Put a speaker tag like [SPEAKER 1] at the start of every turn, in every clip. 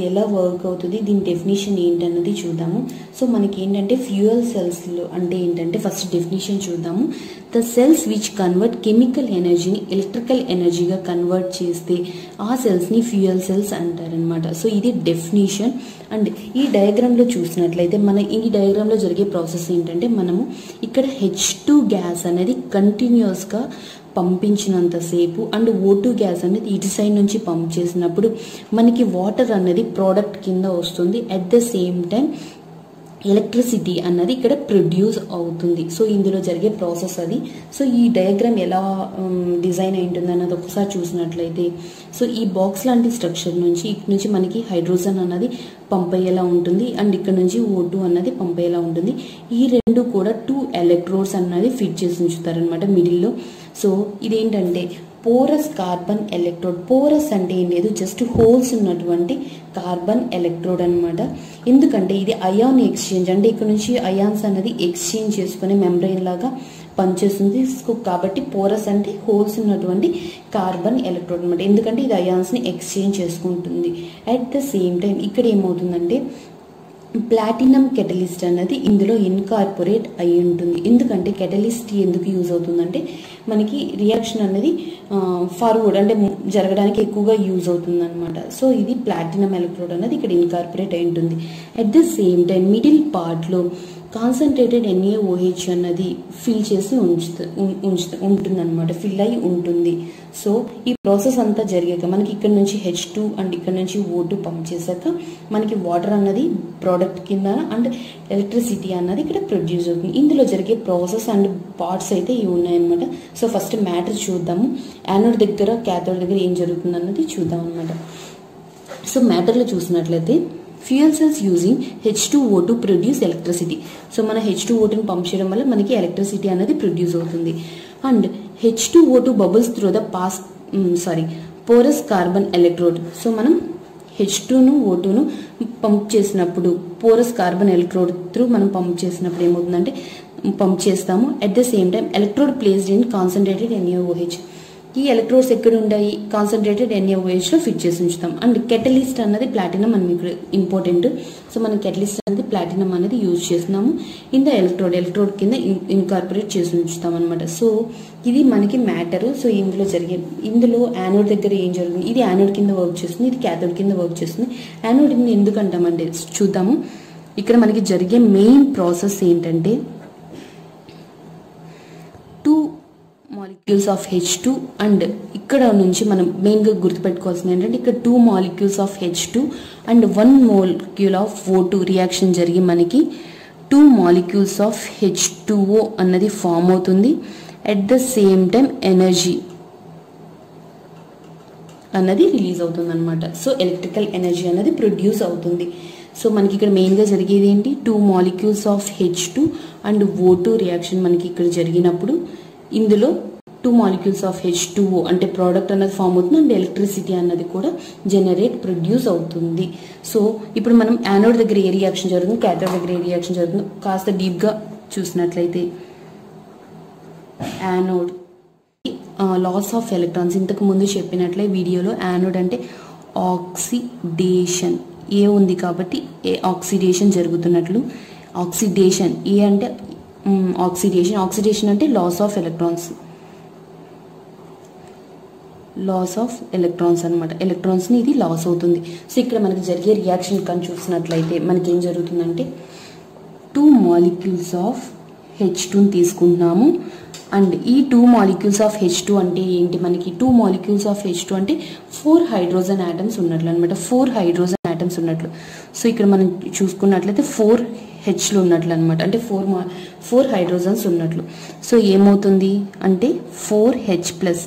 [SPEAKER 1] ఎలా వర్క్ అవుతుంది దీని డెఫినేషన్ ఏంటన్నది చూద్దాము సో మనకి ఏంటంటే ఫ్యూయల్ సెల్స్లో అంటే ఏంటంటే ఫస్ట్ డెఫినేషన్ చూద్దాము the cells which convert chemical ఎనర్జీని ఎలక్ట్రికల్ ఎనర్జీగా కన్వర్ట్ చేస్తే ఆ సెల్స్ని ఫ్యూయల్ సెల్స్ అంటారనమాట సో ఇది డెఫినేషన్ అండ్ ఈ డయాగ్రామ్లో చూసినట్లయితే మన ఈ డయాగ్రామ్లో జరిగే ప్రాసెస్ ఏంటంటే మనము ఇక్కడ హెచ్ టూ గ్యాస్ అనేది కంటిన్యూస్గా పంపించినంతసేపు అండ్ ఓ టూ గ్యాస్ అనేది ఇటు సైడ్ నుంచి పంప్ చేసినప్పుడు మనకి వాటర్ అనేది ప్రోడక్ట్ కింద వస్తుంది at the same time electricity అన్నది ఇక్కడ ప్రొడ్యూస్ అవుతుంది సో ఇందులో జరిగే ప్రాసెస్ అది సో ఈ డయాగ్రామ్ ఎలా డిజైన్ అయి ఉంటుంది అన్నది ఒకసారి చూసినట్లయితే సో ఈ బాక్స్ లాంటి స్ట్రక్చర్ నుంచి ఇటు నుంచి మనకి హైడ్రోజన్ అన్నది పంప్ అయ్యేలా ఉంటుంది అండ్ ఇక్కడ నుంచి ఓ టూ అన్నది పంప్ అయ్యేలా ఉంటుంది ఈ రెండు కూడా టూ ఎలక్ట్రోడ్స్ అన్నది ఫిట్ చేసి ఉంచుతారనమాట మిడిల్లో సో ఇదేంటంటే పోరస్ కార్బన్ ఎలక్ట్రోడ్ పోరస్ అంటే ఏం లేదు జస్ట్ హోల్స్ ఉన్నటువంటి కార్బన్ ఎలక్ట్రోడ్ అనమాట ఎందుకంటే ఇది అయాన్ ఎక్స్చేంజ్ అంటే ఇక్కడ నుంచి అయాన్స్ అనేది ఎక్స్చేంజ్ చేసుకునే మెంబ్రెయిన్ లాగా పనిచేస్తుంది సో కాబట్టి పోరస్ అంటే హోల్స్ ఉన్నటువంటి కార్బన్ ఎలక్ట్రోడ్ అనమాట ఎందుకంటే ఇది అయాన్స్ని ఎక్స్చేంజ్ చేసుకుంటుంది అట్ ద సేమ్ టైం ఇక్కడ ఏమవుతుందంటే ప్లాటినం కెటలిస్ట్ అన్నది ఇందులో ఇన్కార్పొరేట్ అయి ఉంటుంది ఎందుకంటే కెటలిస్ట్ ఎందుకు యూజ్ అవుతుందంటే మనకి రియాక్షన్ అనేది ఫార్వర్డ్ అంటే జరగడానికి ఎక్కువగా యూజ్ అవుతుంది అనమాట సో ఇది ప్లాటినం ఎలక్ట్రోడ్ అనేది ఇక్కడ ఇన్కార్పొరేట్ అయి ఉంటుంది at the same time middle పార్ట్లో కాన్సన్ట్రేటెడ్ ఎన్ఏఓహెచ్ అన్నది ఫిల్ చేసి ఉంచుతూ ఉంచుతూ ఉంటుంది అనమాట ఫిల్ అయి ఉంటుంది సో ఈ ప్రాసెస్ అంతా జరిగాక మనకి ఇక్కడ నుంచి హెచ్ టూ అండ్ ఇక్కడ నుంచి ఓ టూ పంప్ చేశాక మనకి వాటర్ అన్నది ప్రోడక్ట్ కింద అండ్ ఎలక్ట్రిసిటీ అన్నది ఇక్కడ ప్రొడ్యూస్ అవుతుంది ఇందులో జరిగే ప్రాసెస్ అండ్ పార్ట్స్ అయితే ఇవి ఉన్నాయన్నమాట సో ఫస్ట్ మ్యాటర్ చూద్దాము యానోడ్ దగ్గర క్యాథోడ్ దగ్గర ఏం జరుగుతుంది అన్నది చూద్దాం అనమాట సో మ్యాటర్లో చూసినట్లయితే fuel cells using H two O two produce electricity so మన హెచ్ టూ ఓటుని పంప్ చేయడం వల్ల మనకి ఎలక్ట్రిసిటీ అనేది ప్రొడ్యూస్ అవుతుంది and H two O two bubbles through the pass sorry porous carbon electrode so మనం హెచ్ టూను ఓ టూను పంప్ చేసినప్పుడు పోరస్ కార్బన్ ఎలక్ట్రోడ్ త్రూ మనం పంప్ చేసినప్పుడు ఏమవుతుందంటే పంప్ చేస్తాము at the same time electrode placed in concentrated N A O H ఈ electrodes ఎక్కడ ఉంటాయి కాన్సన్ట్రేటెడ్ ఎన్ఏఓహెచ్ లో ఫిట్ చేసి ఉంచుతాం అండ్ కెటలిస్ట్ అన్నది ప్లాటినం అని మీకు ఇంపార్టెంట్ సో మనం కెటలిస్ట్ అనేది ప్లాటినం అనేది యూజ్ చేస్తున్నాము ఇన్ ద ఎలక్ట్రోడ్ ఎలక్ట్రోడ్ కింద ఇన్కార్పొరేట్ చేసి ఉంచుతాం అనమాట సో ఇది మనకి మ్యాటర్ సో ఇందులో జరిగే ఇందులో యానోడ్ దగ్గర ఏం జరుగుతుంది ఇది యానోడ్ కింద వర్క్ చేస్తుంది ఇది క్యాథోడ్ కింద వర్క్ చేస్తుంది యానోడ్ ఎందుకు అంటామంటే చూద్దాము ఇక్కడ మనకి జరిగే మెయిన్ ప్రాసెస్ ఏంటంటే two molecules of H two and ఇక్కడ నుంచి మనం మెయిన్గా గుర్తుపెట్టుకోవాల్సింది ఏంటంటే ఇక్కడ two molecules of H two and one molecule of O two reaction జరిగి మనకి two molecules of H two O అన్నది ఫామ్ అవుతుంది at the same time energy అన్నది రిలీజ్ అవుతుంది అనమాట సో ఎలక్ట్రికల్ ఎనర్జీ అనేది ప్రొడ్యూస్ అవుతుంది సో మనకి ఇక్కడ మెయిన్గా జరిగేది ఏంటి two molecules of H two and O two reaction మనకి ఇక్కడ జరిగినప్పుడు ఇందులో two molecules of H two అంటే ప్రోడక్ట్ అన్నది ఫామ్ అవుతుంది అండ్ ఎలక్ట్రిసిటీ అన్నది కూడా జనరేట్ ప్రొడ్యూస్ అవుతుంది సో ఇప్పుడు మనం యానోడ్ దగ్గర ఏ రియాక్షన్ జరుగుతుంది క్యాథోడ్ దగ్గర ఏ రియాక్షన్ జరుగుతుంది కాస్త డీప్గా చూసినట్లయితే యానోడ్ లాస్ ఆఫ్ ఎలక్ట్రాన్స్ ఇంతకు ముందు చెప్పినట్లే వీడియోలో యానోడ్ అంటే ఆక్సిడేషన్ ఏ ఉంది కాబట్టి ఏ ఆక్సిడేషన్ జరుగుతున్నట్లు ఆక్సిడేషన్ ఏ అంటే ఆక్సిడేషన్ ఆక్సిడేషన్ అంటే loss of electrons loss of electrons అనమాట ఎలక్ట్రాన్స్ని ఇది లాస్ అవుతుంది సో ఇక్కడ మనకి జరిగే రియాక్షన్ కానీ చూసినట్లయితే మనకి ఏం జరుగుతుందంటే టూ మాలిక్యూల్స్ ఆఫ్ హెచ్ టూని తీసుకుంటున్నాము అండ్ ఈ two molecules of H two అంటే ఏంటి మనకి two molecules of H two అంటే ఫోర్ హైడ్రోజన్ ఆటమ్స్ ఉన్నట్లు అనమాట ఫోర్ హైడ్రోజన్ ఆటమ్స్ ఉన్నట్లు సో ఇక్కడ మనం చూసుకున్నట్లయితే ఫోర్ హెచ్లు ఉన్నట్లు అనమాట అంటే ఫోర్ మా ఫోర్ హైడ్రోజన్స్ ఉన్నట్లు సో ఏమవుతుంది అంటే four H plus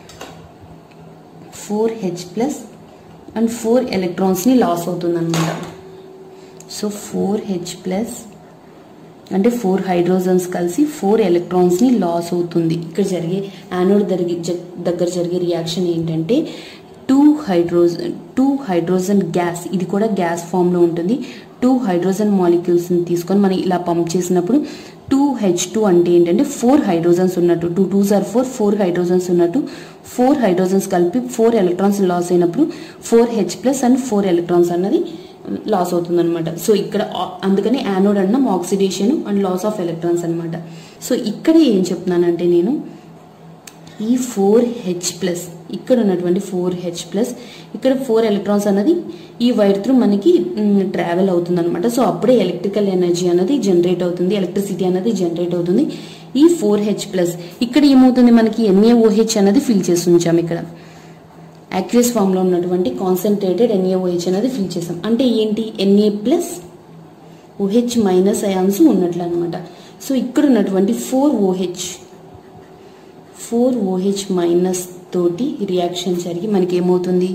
[SPEAKER 1] four H plus and four ఎలక్ట్రాన్స్ని లాస్ అవుతుంది అనమాట సో ఫోర్ హెచ్ ప్లస్ అంటే ఫోర్ హైడ్రోజన్స్ కలిసి ఫోర్ ఎలక్ట్రాన్స్ని లాస్ అవుతుంది ఇక్కడ జరిగే యానోడ్ దగ్గర జరిగే రియాక్షన్ ఏంటంటే two hydrogen two hydrogen gas ఇది కూడా గ్యాస్ ఫామ్లో ఉంటుంది టూ హైడ్రోజన్ మాలిక్యూల్స్ని తీసుకొని మనం ఇలా పంప్ చేసినప్పుడు టూ హెచ్ టూ అంటే ఏంటంటే ఫోర్ హైడ్రోజన్స్ ఉన్నట్టు two twos or four four hydrogens ఉన్నట్టు ఫోర్ హైడ్రోజన్స్ కలిపి ఫోర్ ఎలక్ట్రాన్స్ లాస్ అయినప్పుడు four H plus and four electrons అన్నది లాస్ అవుతుంది అనమాట సో ఇక్కడ ఆ- అందుకని యానోడ్ అన్నాం oxidation and loss of electrons అనమాట సో ఇక్కడ ఏం చెప్తున్నానంటే నేను ఈ ఫోర్ హెచ్ ప్లస్ ఇక్కడ ఉన్నటువంటి ఫోర్ హెచ్ ప్లస్ ఇక్కడ ఫోర్ ఎలక్ట్రాన్స్ అన్నది ఈ వైర్ త్రూ మనకి ట్రావెల్ అవుతుంది అనమాట సో అప్పుడే ఎలక్ట్రికల్ ఎనర్జీ అనేది జనరేట్ అవుతుంది ఎలక్ట్రిసిటీ అనేది జనరేట్ అవుతుంది ఈ ఫోర్ హెచ్ ప్లస్ ఇక్కడ ఏమవుతుంది మనకి ఎన్ఏఓహెచ్ అనేది ఫిల్ చేసి ఉంచాం ఇక్కడ యాక్వియస్ ఫామ్ లో ఉన్నటువంటి కాన్సన్ట్రేటెడ్ ఎన్ఏఓహెచ్ అనేది ఫిల్ చేసాం అంటే ఏంటి N A plus O H minus ions ఉన్నట్లు అనమాట సో ఇక్కడ ఉన్నటువంటి four O H four O H minus తోటి రియాక్షన్ జరిగి మనకి ఏమవుతుంది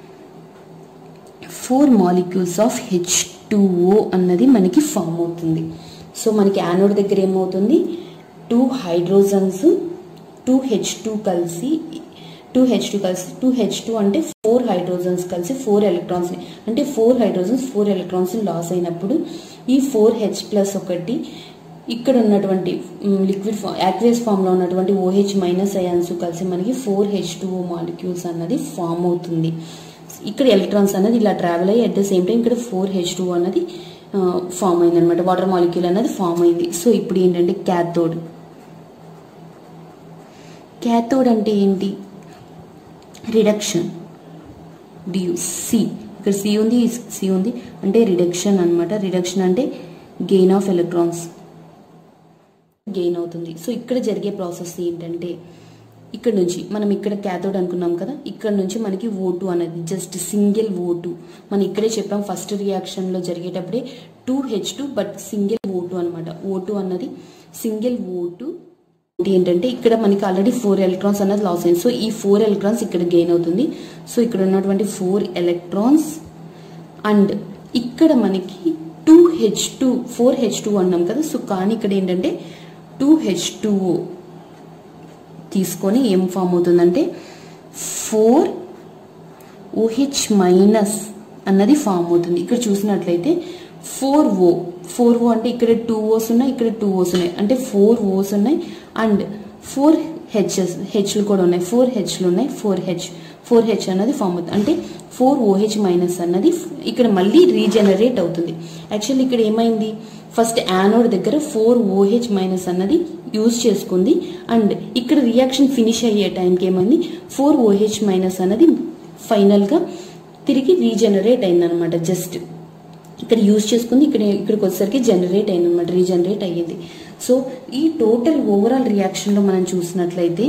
[SPEAKER 1] four molecules of H O అన్నది మనకి ఫామ్ అవుతుంది సో మనకి యానోడ్ దగ్గర ఏమవుతుంది two hydrogens two H two కలిసి టూ హెచ్ టూ కలిసి టూ హెచ్ టూ అంటే ఫోర్ హైడ్రోజన్స్ కలిసి ఫోర్ ఎలక్ట్రాన్స్ అంటే four hydrogens four electrons loss అయినప్పుడు ఈ ఫోర్ హెచ్ ప్లస్ ఒకటి ఇక్కడ ఉన్నటువంటి లిక్విడ్ ఫామ్ యాక్వేస్ ఫామ్ లో ఉన్నటువంటి ఓహెచ్ మైనస్ అయాన్స్ కలిసి మనకి ఫోర్ హెచ్ టూ మాలిక్యూల్స్ అన్నది ఫామ్ అవుతుంది ఇక్కడ ఎలక్ట్రాన్స్ అనేది ఇలా ట్రావెల్ అయ్యి అట్ ద సేమ్ టైం ఇక్కడ ఫోర్ హెచ్ టూ అన్నది ఫామ్ అయింది అనమాట వాటర్ మాలిక్యూల్ అనేది ఫామ్ అయింది సో ఇప్పుడు ఏంటంటే క్యాథోడ్ క్యాథోడ్ అంటే ఏంటి రిడక్షన్ డియు సి ఇక్కడ సి ఉంది సి ఉంది అంటే రిడక్షన్ అన్నమాట రిడక్షన్ అంటే గెయిన్ ఆఫ్ ఎలక్ట్రాన్స్ గెయిన్ అవుతుంది సో ఇక్కడ జరిగే ప్రాసెస్ ఏంటంటే ఇక్కడ నుంచి మనం ఇక్కడ క్యాథోడ్ అనుకున్నాం కదా ఇక్కడ నుంచి మనకి ఓటు అనేది జస్ట్ సింగిల్ ఓటు మనం ఇక్కడే చెప్పాం ఫస్ట్ రియాక్షన్ లో జరిగేటప్పుడే two H two but single O two అనమాట ఓటు అన్నది సింగిల్ ఓటు ఏంటంటే ఇక్కడ మనకి ఆల్రెడీ ఫోర్ ఎలక్ట్రాన్స్ అన్నది లాస్ అయింది సో ఈ ఫోర్ ఎలక్ట్రాన్స్ ఇక్కడ గెయిన్ అవుతుంది సో ఇక్కడ ఉన్నటువంటి ఫోర్ ఎలక్ట్రాన్స్ అండ్ ఇక్కడ మనకి two H two four H two అన్నాం కదా సో కానీ ఇక్కడ ఏంటంటే టూ హెచ్ టూ తీసుకొని ఏం ఫామ్ అవుతుందంటే ఫోర్ ఓహెచ్ మైనస్ అన్నది ఫామ్ అవుతుంది ఇక్కడ చూసినట్లయితే ఫోర్ ఓ ఫోర్ ఓ అంటే ఇక్కడ టూ ఓస్ ఉన్నాయి ఇక్కడ టూ ఓస్ ఉన్నాయి అంటే ఫోర్ ఓస్ ఉన్నాయి అండ్ ఫోర్ హెచ్ఎస్ హెచ్లు కూడా ఉన్నాయి ఫోర్ హెచ్లు ఉన్నాయి ఫోర్ హెచ్ ఫోర్ హెచ్ అన్నది ఫామ్ అవుతుంది అంటే ఫోర్ ఓహెచ్ మైనస్ అన్నది ఇక్కడ మళ్ళీ రీజనరేట్ అవుతుంది యాక్చువల్లీ ఇక్కడ ఏమైంది ఫస్ట్ యానోడ్ దగ్గర ఫోర్ ఓహెచ్ మైనస్ అన్నది యూజ్ చేసుకుంది అండ్ ఇక్కడ రియాక్షన్ ఫినిష్ అయ్యే టైంకి ఏమైంది ఫోర్ ఓహెచ్ మైనస్ అన్నది ఫైనల్గా తిరిగి రీజనరేట్ అయిందనమాట జస్ట్ ఇక్కడ యూజ్ చేసుకుంది ఇక్కడ ఇక్కడికి వచ్చేసరికి జనరేట్ అయింది అనమాట రీజనరేట్ అయ్యింది సో ఈ టోటల్ ఓవరాల్ రియాక్షన్లో మనం చూసినట్లయితే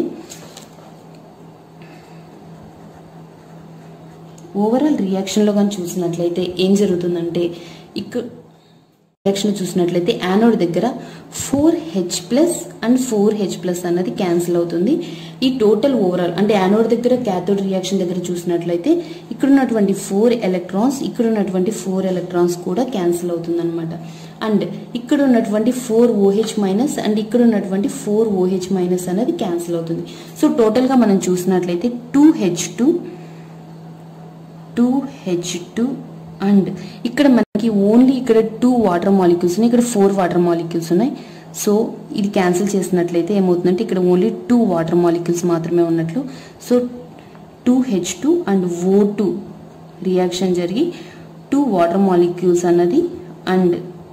[SPEAKER 1] ఓవరాల్ రియాక్షన్లో కానీ చూసినట్లయితే ఏం జరుగుతుందంటే ఇక్కడ రియాక్షన్ చూసినట్లయితే యానోడ్ దగ్గర four H plus and four H plus అన్నది క్యాన్సిల్ అవుతుంది ఈ టోటల్ ఓవరాల్ అంటే యానోడ్ దగ్గర క్యాథోడ్ రియాక్షన్ దగ్గర చూసినట్లయితే ఇక్కడ ఉన్నటువంటి ఫోర్ ఎలక్ట్రాన్స్ ఇక్కడ ఉన్నటువంటి ఫోర్ ఎలక్ట్రాన్స్ కూడా క్యాన్సిల్ అవుతుంది అనమాట అండ్ ఇక్కడ ఉన్నటువంటి ఫోర్ ఓహెచ్ మైనస్ అండ్ ఇక్కడ ఉన్నటువంటి ఫోర్ ఓహెచ్ మైనస్ అనేది క్యాన్సిల్ అవుతుంది సో టోటల్గా మనం చూసినట్లయితే two H two two H two and ఇక్కడ మనకి ఓన్లీ ఇక్కడ టూ వాటర్ మాలిక్యూల్స్ ఉన్నాయి ఇక్కడ ఫోర్ వాటర్ మాలిక్యూల్స్ ఉన్నాయి సో ఇది క్యాన్సిల్ చేసినట్లయితే ఏమవుతుందంటే ఇక్కడ ఓన్లీ టూ వాటర్ మాలిక్యూల్స్ మాత్రమే ఉన్నట్లు so two H two and O two reaction జరిగి టూ వాటర్ మాలిక్యూల్స్ అన్నది అండ్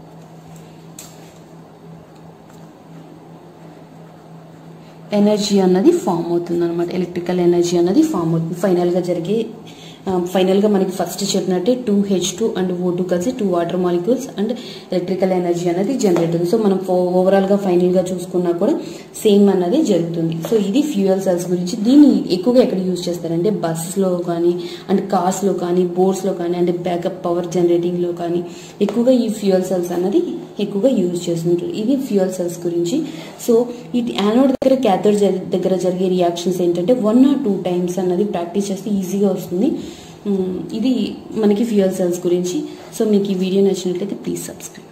[SPEAKER 1] ఎనర్జీ అన్నది ఫామ్ అవుతుంది అనమాట ఎలక్ట్రికల్ ఎనర్జీ అన్నది ఫామ్ అవుతుంది ఫైనల్గా జరిగే ఫైనల్గా మనకి ఫస్ట్ చెప్పినట్టే two H two and O two కలిసి two water molecules and electrical energy అనేది జనరేట్ అవుతుంది సో మనం ఓవరాల్గా ఫైనల్గా చూసుకున్నా కూడా సేమ్ అన్నది జరుగుతుంది సో ఇది ఫ్యూయల్ సెల్స్ గురించి దీన్ని ఎక్కువగా ఎక్కడ యూజ్ చేస్తారంటే బస్సులో కానీ అండ్ కార్స్లో కానీ బోర్డ్స్లో కానీ అంటే బ్యాకప్ పవర్ జనరేటింగ్లో కానీ ఎక్కువగా ఈ ఫ్యూయల్ సెల్స్ అన్నది ఎక్కువగా యూజ్ చేస్తుంటారు ఇది ఫ్యూయల్ సెల్స్ గురించి సో ఈ యానోడ్ దగ్గర క్యాథోడ్ దగ్గర జరిగే రియాక్షన్స్ ఏంటంటే వన్ ఆర్ టూ టైమ్స్ అన్నది ప్రాక్టీస్ చేస్తే ఈజీగా వస్తుంది ఉమ్, ఇది మనకి ఫ్యూయల్ సెల్స్ గురించి సో మీకు ఈ వీడియో నచ్చినట్లయితే ప్లీజ్ సబ్స్క్రైబ్